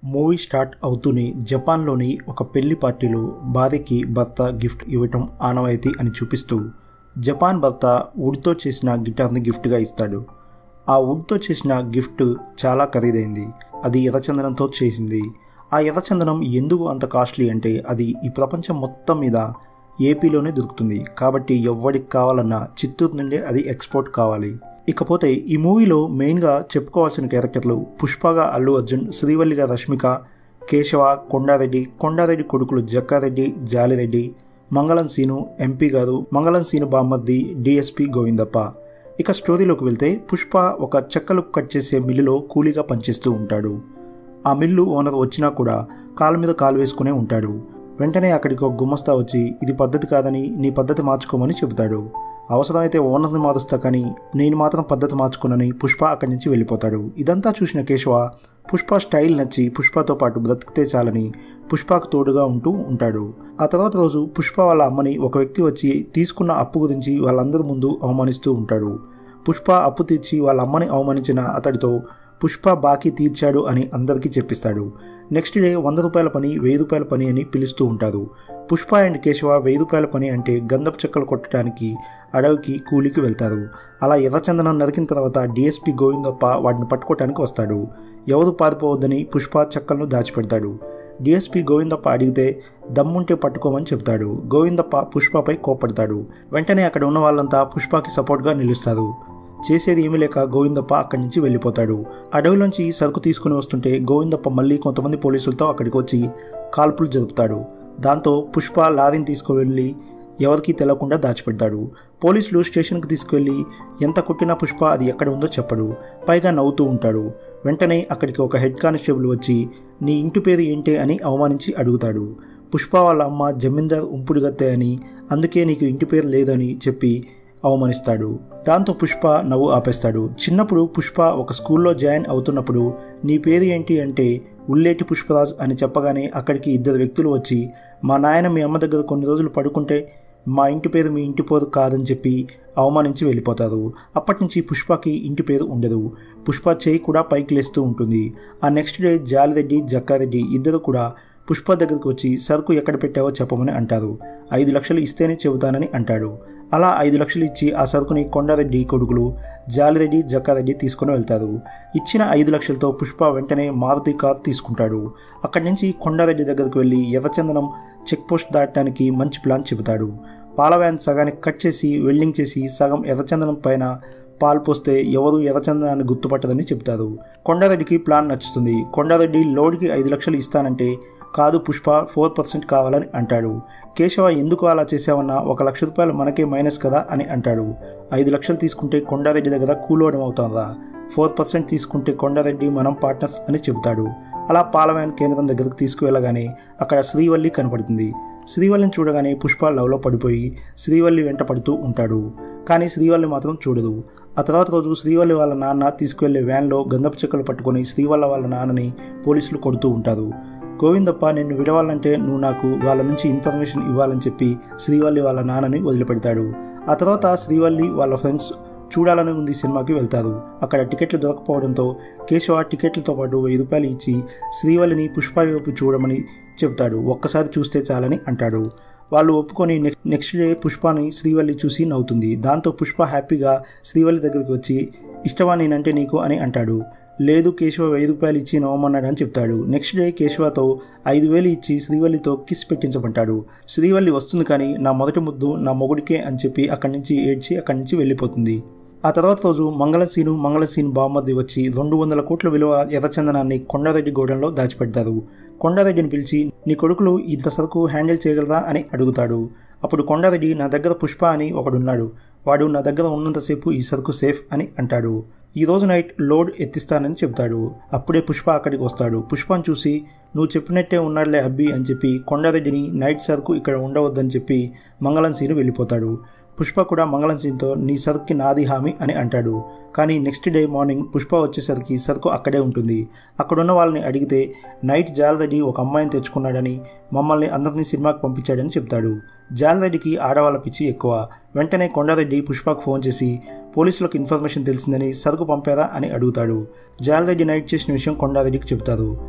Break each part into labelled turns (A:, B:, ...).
A: movie start అవుతూనే జపాన్లోని ఒక పెళ్లి పార్టీలో భార్యకి భర్త గిఫ్ట్ ఇవ్వటం ఆనవాయితీ అని చూపిస్తూ జపాన్ భర్త వుడ్తో చేసిన గిటార్ని గిఫ్ట్గా ఇస్తాడు ఆ వుడ్తో చేసిన గిఫ్ట్ చాలా ఖరీదైంది అది ఎర్రచందనంతో చేసింది ఆ ఎర్రచందనం ఎందుకు అంత కాస్ట్లీ అంటే అది ఈ ప్రపంచం మొత్తం మీద ఏపీలోనే దొరుకుతుంది కాబట్టి ఎవరికి కావాలన్నా చిత్తూరు నుండే అది ఎక్స్పోర్ట్ కావాలి ఇకపోతే ఈ మూవీలో మెయిన్గా చెప్పుకోవాల్సిన క్యారెక్టర్లు పుష్పగా అల్లు అర్జున్ శ్రీవల్లిగా రష్మిక కేశవ కొండారెడ్డి కొండారెడ్డి కొడుకులు జక్కారెడ్డి జాలిరెడ్డి మంగళం సీను ఎంపీ గారు మంగళం సీను బామ్మర్ది డిఎస్పి గోవిందప్ప ఇక స్టోరీలోకి వెళ్తే పుష్ప ఒక చెక్కలు కట్ చేసే మిల్లులో కూలీగా పనిచేస్తూ ఉంటాడు ఆ మిల్లు ఓనర్ వచ్చినా కూడా కాలు మీద కాలు వేసుకునే ఉంటాడు వెంటనే అక్కడికి ఒక గుమస్తా వచ్చి ఇది పద్ధతి కాదని నీ పద్ధతి మార్చుకోమని చెబుతాడు అవసరమైతే ఓనర్ని మారుస్తా కానీ నేను మాత్రం పద్ధతి మార్చుకునని పుష్ప అక్కడి నుంచి వెళ్ళిపోతాడు ఇదంతా చూసిన కేశవ పుష్ప స్టైల్ నచ్చి పుష్పతో పాటు బ్రతికితే చాలని పుష్పకు తోడుగా ఉంటూ ఉంటాడు ఆ తర్వాత రోజు పుష్ప వాళ్ళ అమ్మని ఒక వ్యక్తి వచ్చి తీసుకున్న అప్పు గురించి వాళ్ళందరి ముందు అవమానిస్తూ ఉంటాడు పుష్ప అప్పు తీర్చి వాళ్ళ అమ్మని అవమానించిన అతడితో పుష్ప బాకీ తీర్చాడు అని అందరికీ చెప్పిస్తాడు నెక్స్ట్ డే వంద రూపాయల పని వెయ్యి రూపాయల పని అని పిలుస్తూ ఉంటారు పుష్ప అండ్ కేశవ వెయ్యి రూపాయల పని అంటే గంధపు చెక్కలు కొట్టడానికి అడవికి కూలికి వెళ్తారు అలా ఎర్రచందనం నరికిన తర్వాత డిఎస్పి గోవిందప్ప వాటిని పట్టుకోవటానికి వస్తాడు ఎవరు పారిపోవద్దని పుష్ప చెక్కలను దాచిపెడతాడు డిఎస్పి గోవిందప్ప అడిగితే దమ్ముంటే పట్టుకోమని చెప్తాడు గోవిందప్ప పుష్పపై కోపడతాడు వెంటనే అక్కడ ఉన్న వాళ్ళంతా పుష్పకి సపోర్ట్గా నిలుస్తారు చేసేది ఏమీ లేక గోవిందప్ప అక్కడి నుంచి వెళ్ళిపోతాడు అడవిలోంచి సరుకు తీసుకుని వస్తుంటే గోవిందప్ప మళ్ళీ కొంతమంది పోలీసులతో అక్కడికి వచ్చి కాల్పులు జరుపుతాడు దాంతో పుష్ప లారీని తీసుకువెళ్ళి ఎవరికీ తెలవకుండా దాచిపెడతాడు పోలీసులు స్టేషన్కి తీసుకువెళ్ళి ఎంత కొట్టినా పుష్ప అది ఎక్కడ ఉందో చెప్పడు పైగా నవ్వుతూ ఉంటాడు వెంటనే అక్కడికి ఒక హెడ్ కానిస్టేబుల్ వచ్చి నీ ఇంటి పేరు ఏంటి అని అవమానించి అడుగుతాడు పుష్ప వాళ్ళ అమ్మ జమీందార్ ఉంపుడుగత్తె అని అందుకే నీకు ఇంటి పేరు లేదని చెప్పి అవమానిస్తాడు దాంతో పుష్ప నవ్వు ఆపేస్తాడు చిన్నప్పుడు పుష్ప ఒక స్కూల్లో జాయిన్ అవుతున్నప్పుడు నీ పేరు ఏంటి అంటే ఉల్లేటి పుష్పరాజ్ అని చెప్పగానే అక్కడికి ఇద్దరు వ్యక్తులు వచ్చి మా నాయన మీ అమ్మ దగ్గర కొన్ని రోజులు పడుకుంటే మా ఇంటి పేరు మీ ఇంటి పేరు కాదని చెప్పి అవమానించి వెళ్ళిపోతారు అప్పటి నుంచి పుష్పకి ఇంటి పేరు ఉండదు పుష్ప చేయి కూడా పైకి లేస్తూ ఉంటుంది ఆ నెక్స్ట్ డే జాలిరెడ్డి జక్కారెడ్డి ఇద్దరు కూడా పుష్ప దగ్గరికి వచ్చి సరుకు ఎక్కడ పెట్టావో చెప్పమని అంటారు ఐదు లక్షలు ఇస్తేనే చెబుతానని అంటాడు అలా ఐదు లక్షలు ఇచ్చి ఆ సరుకుని కొండారెడ్డి కొడుకులు జాలిరెడ్డి జక్కారెడ్డి తీసుకుని వెళ్తారు ఇచ్చిన ఐదు లక్షలతో పుష్ప వెంటనే మారుతి కార్ తీసుకుంటాడు అక్కడి నుంచి కొండారెడ్డి దగ్గరికి వెళ్ళి ఎర్రచందనం చెక్ పోస్ట్ దాటడానికి మంచి ప్లాన్ చెబుతాడు పాల వ్యాన్ సగానికి కట్ చేసి వెల్డింగ్ చేసి సగం ఎర్రచందనం పైన పాలు పోస్తే ఎవరు ఎర్రచందనాన్ని గుర్తుపట్టదని చెప్తారు కొండారెడ్డికి ప్లాన్ నచ్చుతుంది కొండారెడ్డి లోడ్కి ఐదు లక్షలు ఇస్తానంటే కాదు పుష్ప ఫోర్ పర్సెంట్ కావాలని అంటాడు కేశవ ఎందుకు అలా చేసావన్నా ఒక లక్ష రూపాయలు మనకే మైనస్ కదా అని అంటాడు ఐదు లక్షలు తీసుకుంటే కొండారెడ్డి దగ్గర కూలోవడం అవుతుందా ఫోర్ పర్సెంట్ తీసుకుంటే కొండారెడ్డి మనం పార్ట్నర్స్ అని చెబుతాడు అలా పాలవ్యాన్ కేంద్రం దగ్గరకు తీసుకువెళ్ళగానే అక్కడ శ్రీవల్లి కనపడుతుంది శ్రీవల్లిని చూడగానే పుష్ప లవ్లో పడిపోయి శ్రీవల్లి వెంట పడుతూ ఉంటాడు కానీ శ్రీవల్లి మాత్రం చూడదు ఆ తర్వాత రోజు శ్రీవల్లి వాళ్ళ నాన్న తీసుకువెళ్లే వ్యాన్లో గంధపు చెక్కలు పట్టుకొని శ్రీవల్ల వాళ్ళ నాన్నని పోలీసులు కొడుతూ ఉంటారు గోవిందప్ప నిన్ను విడవాలంటే నువ్వు నాకు వాళ్ళ నుంచి ఇన్ఫర్మేషన్ ఇవ్వాలని చెప్పి శ్రీవల్లి వాళ్ళ నాన్నని వదిలిపెడతాడు ఆ తర్వాత శ్రీవల్లి వాళ్ళ ఫ్రెండ్స్ చూడాలని ఉంది సినిమాకి వెళ్తారు అక్కడ టికెట్లు దొరకపోవడంతో కేశవ టికెట్లతో పాటు వెయ్యి రూపాయలు ఇచ్చి శ్రీవల్లిని పుష్ప వైపు చూడమని చెబుతాడు ఒక్కసారి చూస్తే చాలని అంటాడు వాళ్ళు ఒప్పుకొని నెక్స్ట్ డే పుష్పని శ్రీవల్లి చూసి నవ్వుతుంది దాంతో పుష్ప హ్యాపీగా శ్రీవల్లి దగ్గరికి వచ్చి ఇష్టమా నేనంటే నీకు అని అంటాడు లేదు కేశవ వెయ్యి రూపాయలు ఇచ్చి నవ్వమన్నాడు అని చెప్తాడు నెక్స్ట్ డే కేశవతో ఐదు వేలు ఇచ్చి శ్రీవల్లితో కిస్ పెట్టించమంటాడు శ్రీవల్లి వస్తుంది కానీ నా మొదటి ముద్దు నా మొగుడికే అని చెప్పి అక్కడి నుంచి ఏడ్చి అక్కడి నుంచి వెళ్ళిపోతుంది ఆ తర్వాత రోజు మంగళసీను మంగళసీను బామ్మద్ది వచ్చి రెండు వందల కోట్ల విలువ ఎర్రచందనాన్ని కొండారెడ్డి గోడంలో దాచిపెడతారు కొండారెడ్డిని పిలిచి నీ కొడుకులు ఇంత సరుకు హ్యాండిల్ చేయగలరా అని అడుగుతాడు అప్పుడు కొండారెడ్డి నా దగ్గర పుష్ప అని ఒకడున్నాడు వాడు నా దగ్గర ఉన్నంతసేపు ఈ సరుకు సేఫ్ అని అంటాడు ఈ రోజు నైట్ లోడ్ ఎత్తిస్తానని చెప్తాడు అప్పుడే పుష్ప అక్కడికి వస్తాడు పుష్పను చూసి నువ్వు చెప్పినట్టే ఉన్నాడులే అబ్బి అని చెప్పి కొండారెడ్డిని నైట్ సరుకు ఇక్కడ ఉండవద్దని చెప్పి మంగళం సీను వెళ్ళిపోతాడు పుష్ప కూడా మంగళం సీన్తో నీ సరుకుకి నాది హామీ అని అంటాడు కానీ నెక్స్ట్ డే మార్నింగ్ పుష్ప వచ్చేసరికి సరుకు అక్కడే ఉంటుంది అక్కడున్న వాళ్ళని అడిగితే నైట్ జాలరెడ్డి ఒక అమ్మాయిని తెచ్చుకున్నాడని మమ్మల్ని అందరినీ సినిమాకి పంపించాడని చెప్తాడు జాలరెడ్డికి ఆడవాళ్ళ పిచ్చి ఎక్కువ వెంటనే కొండారెడ్డి పుష్పకు ఫోన్ చేసి పోలీసులకు ఇన్ఫర్మేషన్ తెలిసిందని సరుకు పంపారా అని అడుగుతాడు జాలరెడ్డి నైట్ చేసిన విషయం కొండారెడ్డికి చెప్తారు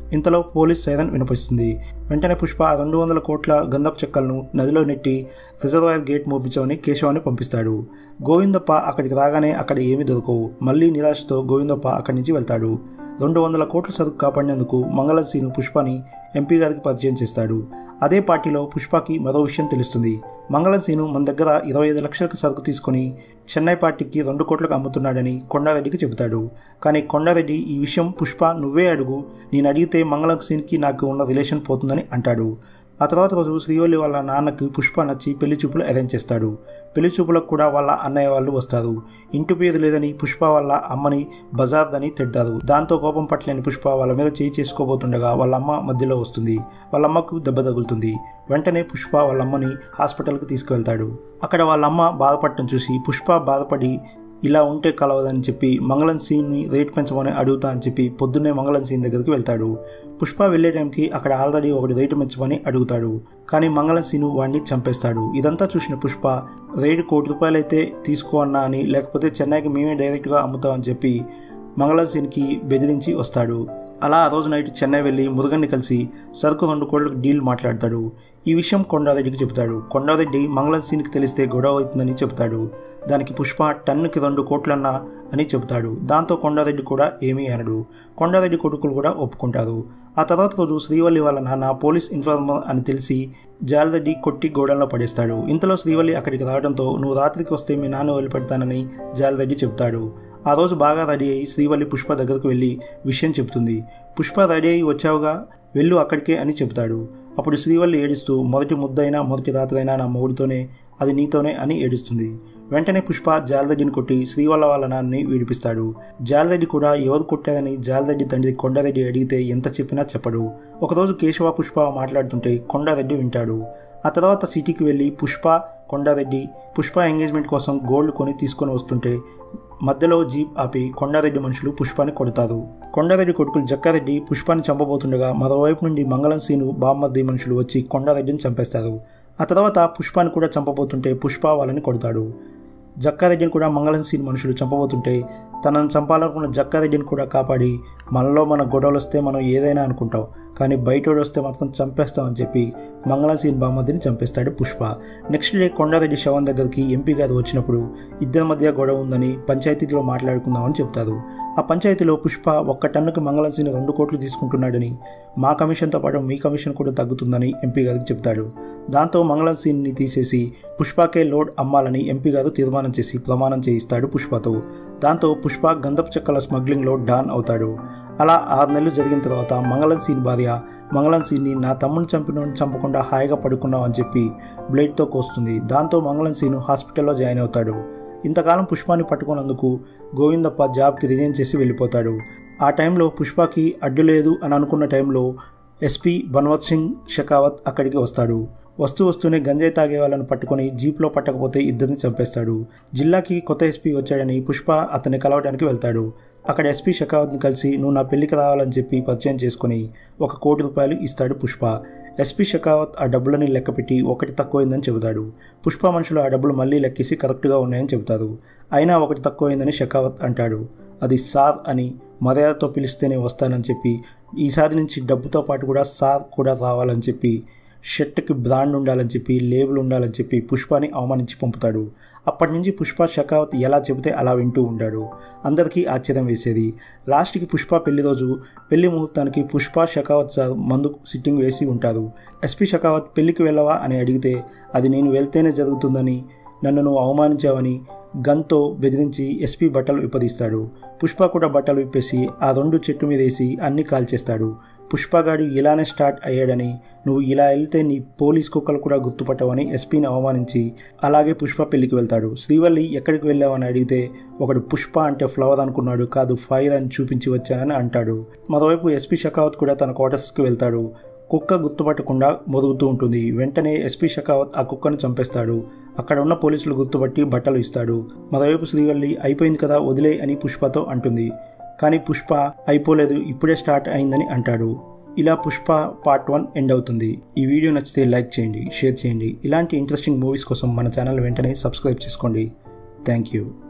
A: ఇంతలో పోలీస్ సైరన్ వినిపిస్తుంది వెంటనే పుష్ప ఆ రెండు వందల కోట్ల గంధపు చెక్కలను నదిలో నెట్టి రిజర్వాయర్ గేట్ మోపించమని కేశవాన్ని పంపిస్తాడు గోవిందప్ప అక్కడికి రాగానే అక్కడ ఏమీ దొరకవు మళ్ళీ నిరాశతో గోవిందప్ప అక్కడి నుంచి వెళ్తాడు రెండు వందల కోట్ల సరుకు కాపాడినందుకు మంగళం సీను పుష్పని ఎంపీ గారికి పరిచయం చేస్తాడు అదే పార్టీలో పుష్పకి మరో విషయం తెలుస్తుంది మంగళం సీను మన దగ్గర ఇరవై ఐదు లక్షలకు సరుకు తీసుకొని చెన్నై పార్టీకి రెండు కోట్లకు అమ్ముతున్నాడని కొండారెడ్డికి చెబుతాడు కానీ కొండారెడ్డి ఈ విషయం పుష్ప నువ్వే అడుగు నేను అడిగితే మంగళం సీన్కి నాకు ఉన్న రిలేషన్ పోతుందని అంటాడు ఆ తర్వాత రోజు శ్రీవల్లి వాళ్ళ నాన్నకి పుష్ప నచ్చి పెళ్లి చూపులు అరేంజ్ చేస్తాడు పెళ్లి చూపులకు కూడా వాళ్ళ అన్నయ్య వాళ్ళు వస్తారు ఇంటి పేరు లేదని పుష్ప వాళ్ళ అమ్మని బజార్దని తిడతారు దాంతో కోపం పట్టలేని పుష్ప వాళ్ళ మీద చేయి చేసుకోబోతుండగా వాళ్ళ అమ్మ మధ్యలో వస్తుంది వాళ్ళ అమ్మకు దెబ్బ తగులుతుంది వెంటనే పుష్ప వాళ్ళ అమ్మని హాస్పిటల్కి తీసుకువెళ్తాడు అక్కడ వాళ్ళ అమ్మ బాధపడటం చూసి పుష్ప బాధపడి ఇలా ఉంటే కలవదని చెప్పి మంగళం సీన్ని రేట్ పెంచమని అడుగుతా అని చెప్పి పొద్దున్నే మంగళం సీన్ దగ్గరికి వెళ్తాడు పుష్ప వెళ్లే టైంకి అక్కడ ఆల్రెడీ ఒకటి రేటు పెంచమని అడుగుతాడు కానీ మంగళం సీను వాడిని చంపేస్తాడు ఇదంతా చూసిన పుష్ప రేటు కోటి రూపాయలైతే తీసుకో అన్నా అని లేకపోతే చెన్నైకి మేమే డైరెక్ట్గా అమ్ముతామని చెప్పి మంగళం సీన్కి బెదిరించి వస్తాడు అలా ఆ రోజు నైట్ చెన్నై వెళ్ళి మురుగన్ని కలిసి సరుకు రెండు కోట్లకు డీల్ మాట్లాడతాడు ఈ విషయం కొండారెడ్డికి చెబుతాడు కొండారెడ్డి మంగళం సీన్కి తెలిస్తే గొడవ అవుతుందని చెబుతాడు దానికి పుష్ప టన్నుకి రెండు కోట్లన్నా అని చెబుతాడు దాంతో కొండారెడ్డి కూడా ఏమీ అనడు కొండారెడ్డి కొడుకులు కూడా ఒప్పుకుంటారు ఆ తర్వాత రోజు శ్రీవల్లి వాళ్ళ నాన్న పోలీస్ ఇన్ఫార్మర్ అని తెలిసి జాలరెడ్డి కొట్టి గోడంలో పడేస్తాడు ఇంతలో శ్రీవల్లి అక్కడికి రావడంతో నువ్వు రాత్రికి వస్తే మీ నాన్న వదిలిపెడతానని జాలరెడ్డి చెప్తాడు ఆ రోజు బాగా రెడీ అయ్యి శ్రీవల్లి పుష్ప దగ్గరకు వెళ్ళి విషయం చెప్తుంది పుష్ప రెడీ అయ్యి వచ్చావుగా వెళ్ళు అక్కడికే అని చెప్తాడు అప్పుడు శ్రీవల్లి ఏడుస్తూ మొదటి ముద్దైనా మొదటి రాత్రైనా నా మొగుడితోనే అది నీతోనే అని ఏడుస్తుంది వెంటనే పుష్ప జాలరెడ్డిని కొట్టి శ్రీవల్ల వాళ్ళ నాన్నని విడిపిస్తాడు జాలరెడ్డి కూడా ఎవరు కొట్టారని జాలరెడ్డి తండ్రి కొండారెడ్డి అడిగితే ఎంత చెప్పినా చెప్పడు ఒకరోజు కేశవ పుష్ప మాట్లాడుతుంటే కొండారెడ్డి వింటాడు ఆ తర్వాత సిటీకి వెళ్ళి పుష్ప కొండారెడ్డి పుష్ప ఎంగేజ్మెంట్ కోసం గోల్డ్ కొని తీసుకొని వస్తుంటే మధ్యలో జీప్ ఆపి కొండారెడ్డి మనుషులు పుష్పాన్ని కొడతారు కొండారెడ్డి కొడుకులు జక్కారెడ్డి పుష్పాన్ని చంపబోతుండగా మరోవైపు నుండి మంగళం సీను బామ్మర్ది మనుషులు వచ్చి కొండారెడ్డిని చంపేస్తారు ఆ తర్వాత పుష్పాన్ని కూడా చంపబోతుంటే పుష్ప వాళ్ళని కొడతాడు జక్కారెడ్డిని కూడా మంగళం సీన్ మనుషులు చంపబోతుంటే తనను చంపాలనుకున్న జక్కారెడ్డిని కూడా కాపాడి మనలో మన గొడవలు వస్తే మనం ఏదైనా అనుకుంటాం కానీ బయటోడు వస్తే మాత్రం చంపేస్తామని చెప్పి మంగళం సీన్ బామ్మర్దిని చంపేస్తాడు పుష్ప నెక్స్ట్ డే కొండారెడ్డి శవం దగ్గరికి ఎంపీ గారు వచ్చినప్పుడు ఇద్దరి మధ్య గొడవ ఉందని పంచాయతీలో మాట్లాడుకుందామని చెప్తారు ఆ పంచాయతీలో పుష్ప ఒక్క టన్నుకి మంగళం సీన్ రెండు కోట్లు తీసుకుంటున్నాడని మా కమిషన్తో పాటు మీ కమిషన్ కూడా తగ్గుతుందని ఎంపీ గారికి చెప్తాడు దాంతో మంగళం సీన్ని తీసేసి పుష్పకే లోడ్ అమ్మాలని ఎంపీ గారు తీర్మానం చేసి ప్రమాణం చేయిస్తాడు పుష్పతో దాంతో పుష్ప గంధపు చెక్కల స్మగ్లింగ్లో డాన్ అవుతాడు అలా ఆరు నెలలు జరిగిన తర్వాత మంగళం సీన్ భార్య మంగళం సీన్ని నా తమ్ముని చంపినోడిని చంపకుండా హాయిగా పడుకున్నావు అని చెప్పి బ్లేడ్తో కోస్తుంది దాంతో మంగళం సీను హాస్పిటల్లో జాయిన్ అవుతాడు ఇంతకాలం పుష్పాన్ని పట్టుకున్నందుకు గోవిందప్ప జాబ్కి రిజైన్ చేసి వెళ్ళిపోతాడు ఆ టైంలో పుష్పకి అడ్డు లేదు అని అనుకున్న టైంలో ఎస్పీ బన్వత్ సింగ్ షెకావత్ అక్కడికి వస్తాడు వస్తూ వస్తూనే గంజాయి తాగే వాళ్ళని పట్టుకొని జీప్లో పట్టకపోతే ఇద్దరిని చంపేస్తాడు జిల్లాకి కొత్త ఎస్పీ వచ్చాడని పుష్ప అతన్ని కలవడానికి వెళ్తాడు అక్కడ ఎస్పీ షెకావత్ని కలిసి నువ్వు నా పెళ్లికి రావాలని చెప్పి పరిచయం చేసుకుని ఒక కోటి రూపాయలు ఇస్తాడు పుష్ప ఎస్పీ షెకావత్ ఆ డబ్బులని లెక్కపెట్టి ఒకటి తక్కువైందని చెబుతాడు పుష్ప మనుషులు ఆ డబ్బులు మళ్ళీ లెక్కేసి కరెక్ట్గా ఉన్నాయని చెబుతారు అయినా ఒకటి తక్కువైందని షెకావత్ అంటాడు అది సార్ అని మర్యాదతో పిలిస్తేనే వస్తానని చెప్పి ఈసారి నుంచి డబ్బుతో పాటు కూడా సార్ కూడా రావాలని చెప్పి షర్ట్కి బ్రాండ్ ఉండాలని చెప్పి లేబుల్ ఉండాలని చెప్పి పుష్పని అవమానించి పంపుతాడు అప్పటి నుంచి పుష్ప షకావత్ ఎలా చెబితే అలా వింటూ ఉంటాడు అందరికీ ఆశ్చర్యం వేసేది లాస్ట్కి పుష్ప పెళ్లి రోజు పెళ్లి ముహూర్తానికి పుష్ప షకావత్ సార్ మందు సిట్టింగ్ వేసి ఉంటారు ఎస్పీ షకావత్ పెళ్లికి వెళ్ళవా అని అడిగితే అది నేను వెళ్తేనే జరుగుతుందని నన్ను నువ్వు అవమానించావని గన్తో బెదిరించి ఎస్పీ బట్టలు విప్పదీస్తాడు పుష్ప కూడా బట్టలు విప్పేసి ఆ రెండు చెట్టు మీద వేసి అన్ని కాల్చేస్తాడు పుష్పగాడు ఇలానే స్టార్ట్ అయ్యాడని నువ్వు ఇలా వెళ్తే నీ పోలీస్ కుక్కలు కూడా గుర్తుపట్టవని ఎస్పీని అవమానించి అలాగే పుష్ప పెళ్లికి వెళ్తాడు శ్రీవల్లి ఎక్కడికి వెళ్ళావని అడిగితే ఒకడు పుష్ప అంటే ఫ్లవర్ అనుకున్నాడు కాదు ఫైర్ అని చూపించి వచ్చానని అంటాడు మరోవైపు ఎస్పీ షకావత్ కూడా తన క్వార్టర్స్కి వెళ్తాడు కుక్క గుర్తుపట్టకుండా మొదుగుతూ ఉంటుంది వెంటనే ఎస్పీ షకావత్ ఆ కుక్కను చంపేస్తాడు అక్కడ ఉన్న పోలీసులు గుర్తుపట్టి బట్టలు ఇస్తాడు మరోవైపు శ్రీవల్లి అయిపోయింది కదా వదిలే అని పుష్పతో అంటుంది కానీ పుష్ప అయిపోలేదు ఇప్పుడే స్టార్ట్ అయిందని అంటాడు ఇలా పుష్ప పార్ట్ వన్ ఎండ్ అవుతుంది ఈ వీడియో నచ్చితే లైక్ చేయండి షేర్ చేయండి ఇలాంటి ఇంట్రెస్టింగ్ మూవీస్ కోసం మన ఛానల్ వెంటనే సబ్స్క్రైబ్ చేసుకోండి థ్యాంక్ యూ